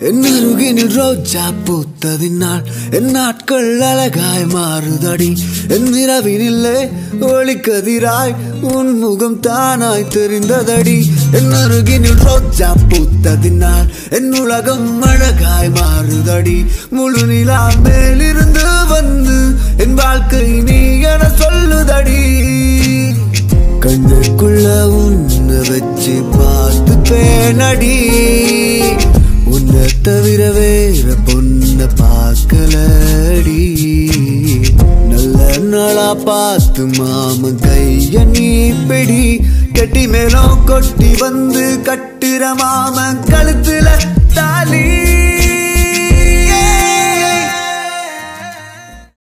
என் அருகினில் ரோஜா பூத்ததினால் என் நாட்கள் அழகாய் மாறுதடி என் இரவினில்லே ஒளிக்கதிராய் உன் முகம் தானாய் தெரிந்ததடி என் அருகினில் ரோஜா பூத்ததினால் என் உலகம் அழகாய் மாறுதடி முழு நிலா மேலிருந்து வந்து என் வாழ்க்கை நீ என சொல்லுதடி கண்ணுக்குள்ள உன்னை வச்சு பார்த்து பேனடி உன்னை தவிர வேற பொண்ண பார்க்கலடி நல்ல நாளா பார்த்து மாமன் கைய நீ பிடி கெட்டி மேலும் கொட்டி வந்து கட்டுற மாமன் கழுத்துல தாலி